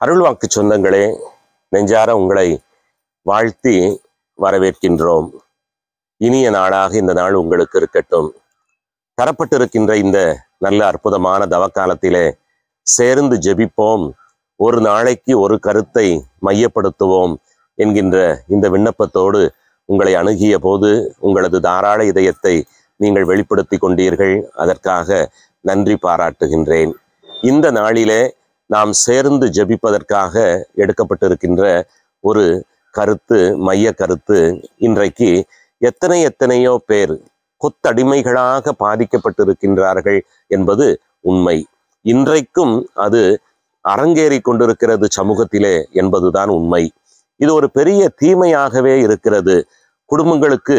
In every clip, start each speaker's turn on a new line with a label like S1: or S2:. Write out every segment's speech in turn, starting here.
S1: அருள்வாக்கு சொந்தங்களே நெஞ்சார உங்களை வாழ்த்தி வரவேற்கின்றோம் இனிய நாளாக இந்த நாள் உங்களுக்கு இருக்கட்டும் தரப்பட்டிருக்கின்ற இந்த நல்ல அற்புதமான தவக்காலத்திலே சேர்ந்து ஜெபிப்போம் ஒரு நாளைக்கு ஒரு கருத்தை மையப்படுத்துவோம் என்கின்ற இந்த விண்ணப்பத்தோடு உங்களை அணுகிய போது உங்களது தாராள இதயத்தை நீங்கள் வெளிப்படுத்தி கொண்டீர்கள் அதற்காக நன்றி பாராட்டுகின்றேன் இந்த நாளிலே நாம் சேர்ந்து ஜெபிப்பதற்காக எடுக்கப்பட்டிருக்கின்ற ஒரு கருத்து மைய கருத்து இன்றைக்கு எத்தனை எத்தனையோ பேர் கொத்தடிமைகளாக பாதிக்கப்பட்டிருக்கின்றார்கள் என்பது உண்மை இன்றைக்கும் அது அரங்கேறி கொண்டிருக்கிறது சமூகத்திலே என்பதுதான் உண்மை இது ஒரு பெரிய தீமையாகவே இருக்கிறது குடும்பங்களுக்கு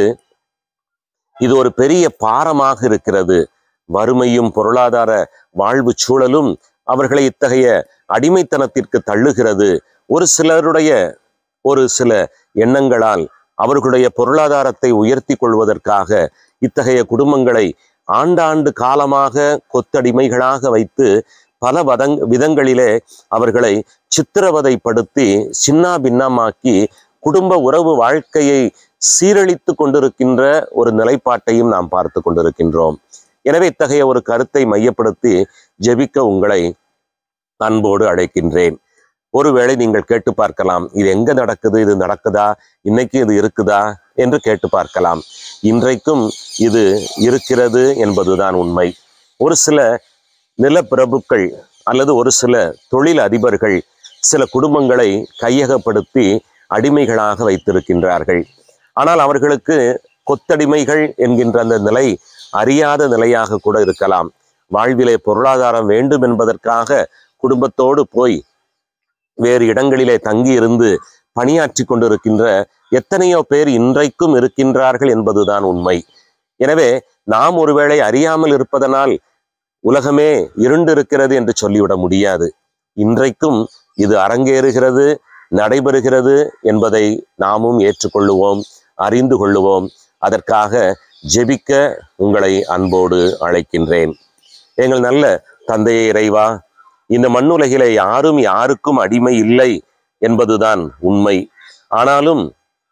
S1: இது ஒரு பெரிய பாரமாக இருக்கிறது வறுமையும் பொருளாதார வாழ்வு சூழலும் அவர்களை இத்தகைய அடிமைத்தனத்திற்கு தள்ளுகிறது ஒரு சிலருடைய ஒரு சில எண்ணங்களால் அவர்களுடைய பொருளாதாரத்தை உயர்த்தி கொள்வதற்காக இத்தகைய குடும்பங்களை ஆண்டாண்டு காலமாக கொத்தடிமைகளாக வைத்து பல வதங் விதங்களிலே அவர்களை சித்திரவதைப்படுத்தி சின்னா பின்னமாக்கி குடும்ப உறவு வாழ்க்கையை சீரழித்து கொண்டிருக்கின்ற ஒரு நிலைப்பாட்டையும் நாம் பார்த்து கொண்டிருக்கின்றோம் எனவே இத்தகைய ஒரு கருத்தை மையப்படுத்தி ஜெபிக்க உங்களை அன்போடு அழைக்கின்றேன் ஒருவேளை நீங்கள் கேட்டு பார்க்கலாம் இது எங்க நடக்குது இது நடக்குதா இன்னைக்கு இது இருக்குதா என்று கேட்டு பார்க்கலாம் இன்றைக்கும் இது இருக்கிறது என்பதுதான் உண்மை ஒரு சில நிலப்பிரபுக்கள் அல்லது ஒரு சில தொழில் அதிபர்கள் சில குடும்பங்களை கையகப்படுத்தி அடிமைகளாக வைத்திருக்கின்றார்கள் ஆனால் அவர்களுக்கு கொத்தடிமைகள் என்கின்ற அந்த நிலை அறியாத நிலையாக கூட இருக்கலாம் வாழ்விலே பொருளாதாரம் வேண்டும் என்பதற்காக குடும்பத்தோடு போய் வேறு இடங்களிலே தங்கி இருந்து பணியாற்றி கொண்டிருக்கின்ற எத்தனையோ பேர் இன்றைக்கும் இருக்கின்றார்கள் என்பதுதான் உண்மை எனவே நாம் ஒருவேளை அறியாமல் இருப்பதனால் உலகமே இருண்டிருக்கிறது என்று சொல்லிவிட முடியாது இன்றைக்கும் இது அரங்கேறுகிறது நடைபெறுகிறது என்பதை நாமும் ஏற்றுக்கொள்ளுவோம் அறிந்து கொள்ளுவோம் அதற்காக ஜெபிக்க உங்களை அன்போடு அழைக்கின்றேன் எங்கள் நல்ல தந்தையே இறைவா இந்த மண்ணுலகிலே யாரும் யாருக்கும் அடிமை இல்லை என்பதுதான் உண்மை ஆனாலும்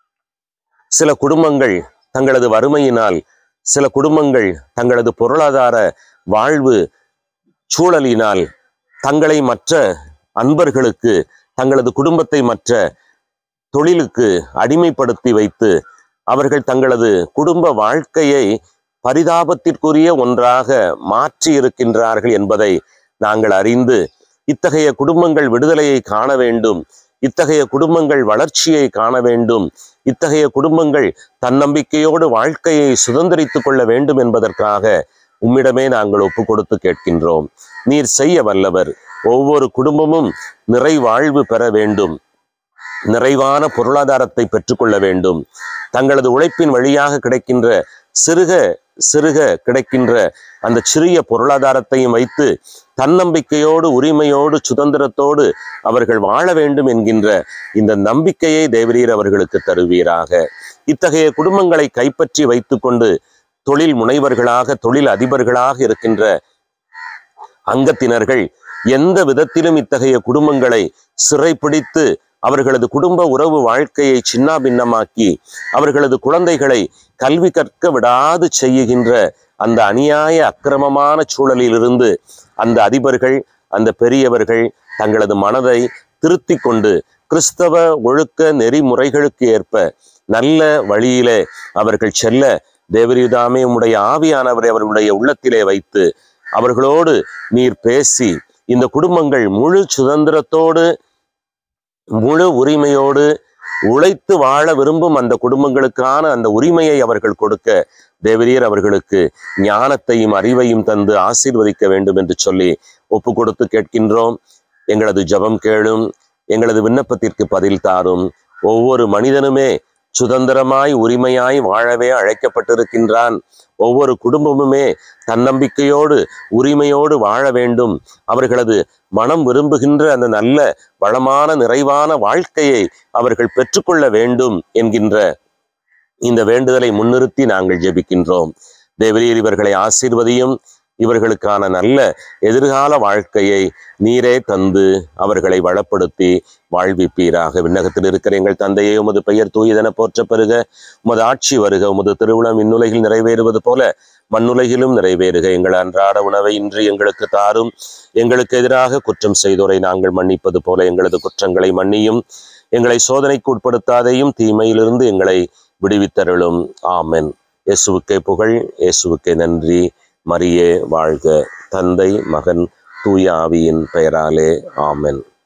S1: சில குடும்பங்கள் தங்களது வறுமையினால் சில குடும்பங்கள் தங்களது பொருளாதார வாழ்வு சூழலினால் தங்களை மற்ற அன்பர்களுக்கு தங்களது குடும்பத்தை மற்ற தொழிலுக்கு அடிமைப்படுத்தி வைத்து அவர்கள் தங்களது குடும்ப வாழ்க்கையை பரிதாபத்திற்குரிய ஒன்றாக மாற்றி இருக்கின்றார்கள் என்பதை நாங்கள் அறிந்து இத்தகைய குடும்பங்கள் விடுதலையை காண வேண்டும் இத்தகைய குடும்பங்கள் வளர்ச்சியை காண வேண்டும் இத்தகைய குடும்பங்கள் தன்னம்பிக்கையோடு வாழ்க்கையை சுதந்திரித்துக் கொள்ள வேண்டும் என்பதற்காக உம்மிடமே நாங்கள் ஒப்பு கொடுத்து கேட்கின்றோம் நீர் செய்ய வல்லவர் ஒவ்வொரு குடும்பமும் நிறைவாழ்வு பெற வேண்டும் நிறைவான பொருளாதாரத்தை பெற்றுக்கொள்ள வேண்டும் தங்களது உழைப்பின் வழியாக கிடைக்கின்ற சிறுக சிறுக கிடைக்கின்ற அந்த சிறிய பொருளாதாரத்தையும் வைத்து தன்னம்பிக்கையோடு உரிமையோடு சுதந்திரத்தோடு அவர்கள் வாழ வேண்டும் என்கின்ற இந்த நம்பிக்கையை தேவரீர் அவர்களுக்கு தருவீராக இத்தகைய குடும்பங்களை கைப்பற்றி வைத்துக்கொண்டு தொழில் முனைவர்களாக தொழில் அதிபர்களாக இருக்கின்ற அங்கத்தினர்கள் எந்த விதத்திலும் இத்தகைய குடும்பங்களை சிறைப்பிடித்து அவர்களது குடும்ப உறவு வாழ்க்கையை சின்னாபின்னமாக்கி அவர்களது குழந்தைகளை கல்வி கற்க விடாது செய்யுகின்ற அந்த அநியாய அக்கிரமமான சூழலிலிருந்து அந்த அதிபர்கள் அந்த பெரியவர்கள் தங்களது மனதை திருத்தி கொண்டு கிறிஸ்தவ ஒழுக்க நெறிமுறைகளுக்கு ஏற்ப நல்ல வழியிலே அவர்கள் செல்ல தேவரிதாமே உம்முடைய ஆவியானவரை அவர்களுடைய உள்ளத்திலே வைத்து அவர்களோடு நீர் பேசி இந்த குடும்பங்கள் முழு சுதந்திரத்தோடு முழு உரிமையோடு உழைத்து வாழ விரும்பும் அந்த குடும்பங்களுக்கான அந்த உரிமையை அவர்கள் கொடுக்க தேவரீர் அவர்களுக்கு ஞானத்தையும் அறிவையும் தந்து ஆசீர்வதிக்க வேண்டும் என்று சொல்லி ஒப்பு கொடுத்து கேட்கின்றோம் எங்களது ஜெபம் கேளும் எங்களது விண்ணப்பத்திற்கு பதில் தாரும் ஒவ்வொரு மனிதனுமே சுதந்திரமாய் உரிமையாய் வாழவே அழைக்கப்பட்டிருக்கின்றான் ஒவ்வொரு குடும்பமுமே தன்னம்பிக்கையோடு உரிமையோடு வாழ வேண்டும் அவர்களது மனம் விரும்புகின்ற அந்த நல்ல வளமான நிறைவான வாழ்க்கையை அவர்கள் பெற்றுக்கொள்ள வேண்டும் என்கின்ற இந்த வேண்டுதலை முன்னிறுத்தி நாங்கள் ஜெபிக்கின்றோம் தேவரீர் இவர்களை ஆசீர்வதியும் இவர்களுக்கான நல்ல எதிர்கால வாழ்க்கையை நீரே தந்து அவர்களை வளப்படுத்தி வாழ்விப்பீராக விண்ணகத்தில் இருக்கிற எங்கள் தந்தையே உமது பெயர் தூயதென போற்ற பெறுக உமது ஆட்சி வருக உமது திருவிழம் இந்நுலகில் நிறைவேறுவது போல மண்ணுலகிலும் நிறைவேறுக எங்கள் அன்றாட உணவை இன்று எங்களுக்கு தாரும் எங்களுக்கு எதிராக குற்றம் செய்தோரை நாங்கள் மன்னிப்பது போல எங்களது குற்றங்களை மன்னியும் எங்களை சோதனைக்கு உட்படுத்தாதையும் தீமையிலிருந்து எங்களை விடுவித்தருளும் ஆமென் இயேசுவுக்கே புகழ் இயேசுவுக்கே நன்றி மரியே வாழ்க தந்தை மகன் தூய ஆவியின் பெயராலே ஆமென்